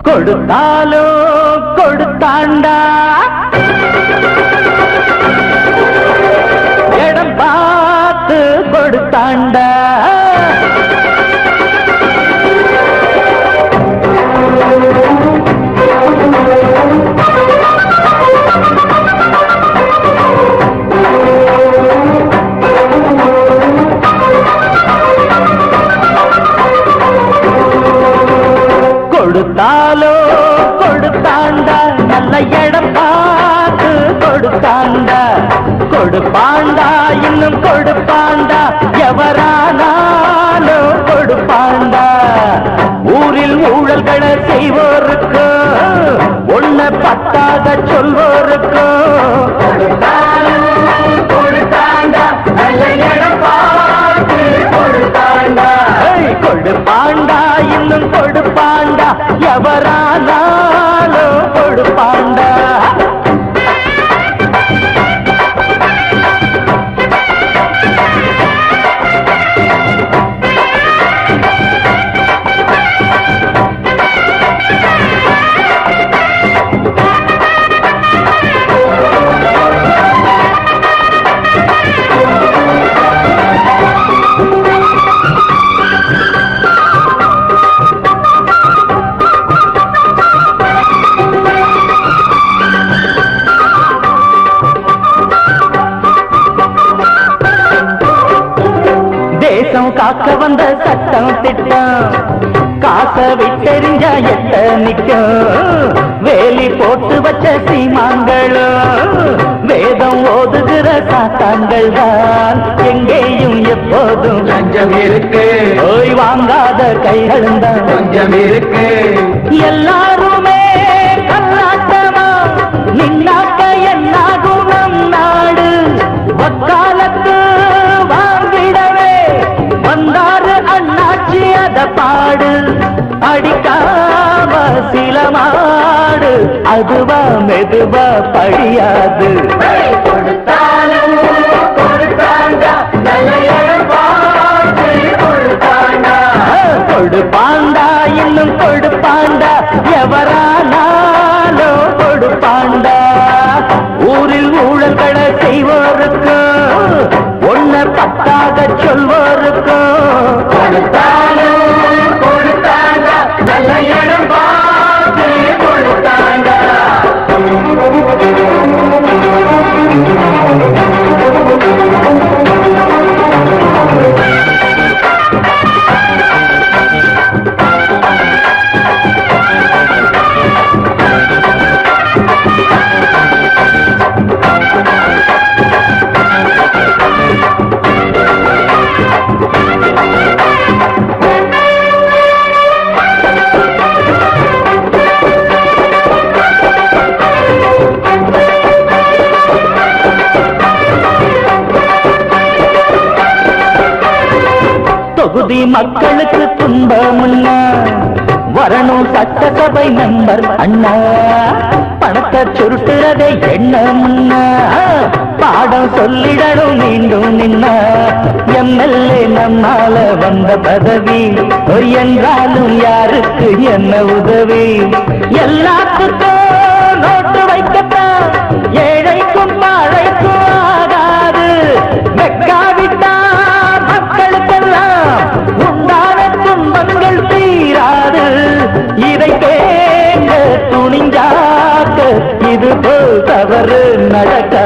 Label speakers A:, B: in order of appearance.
A: கொடுத்தாலும் கொடுத்தாண்டா இடம் பார்த்து கொடுத்தாண்டா கொடுத்தாலோ கொடுத்தாண்டா நல்ல இடம் பார்த்து கொடுத்தாண்டா கொடுப்பாண்டா இன்னும் கொடுப்பாண்டா எவரானாலும் கொடுப்பாண்டா ஊரில் ஊழல்களை செய்வோருக்கு ஒன்ன பத்தாக சொல்வோருக்கு கொடுத்தாண்டா நல்ல இடம் பார்த்து கொடுத்தாண்டா கொடுப்பாண்டா இன்னும் கொடுப்பாண்டா எவரானாலும் கொடுப்பாண்டா தேசம் காக்க வந்த சட்டம் திட்டம் காசை விட்டெறிஞ்ச எட்ட நிக்கும் வேலி போட்டு வச்ச சீமான்களும் வேதம் ஓதுகிற சாத்தான்கள் தான் எங்கேயும் எப்போதும்
B: லஞ்சம் இருக்கு
A: ஓய் வாங்காத கைகளும் தான்
B: கொஞ்சம் இருக்கு
A: எல்லாருமே கல்லாட்டமா நின்னாக்க என்னாகும் நம் நாடு வக்காலத்து வாங்கிடவே வந்தாரு அண்ணாச்சி அத பாடு அடிக்காம சில மாடு அதுவா மெதுவா படியாது கொடுத்தாலும் கொடுத்தாண்டா நல்ல இடம் பார்த்து கொடுத்தாண்டா கொடுப்பாண்டா இன்னும் கொடுப்பாண்டா எவரானாலும் கொடுப்பாண்டா ஊரில் ஊழல்களை செய்வோருக்கு ஒன்ன பத்தாக சொல்வோருக்கு கொடுத்தாலும் கொடுத்தாண்டா நல்ல இடம் பார்த்து கொடுத்தாண்டா தொகுதி மக்களுக்கு துன்பம் வரணும் சட்டசபை மெம்பர் அண்ணா பணத்தை சுருட்டுறதை எண்ணம் பாடம் சொல்லிடணும் மீண்டும் நின்ன எம்எல்ஏ நம்மால வந்த பதவி என்றாலும் யாருக்கு என்ன உதவி எல்லாத்துக்கும் நோட்டு வைக்கத்தான் ஏழைக்கும் பாழைக்கும் ஆகாது வெக்காவிட்டார் மக்களுக்கெல்லாம் உண்டான துன்பங்கள் தீராது இதை தேங்க துணிஞ்சாக்க இது போல் தவறு நடக்க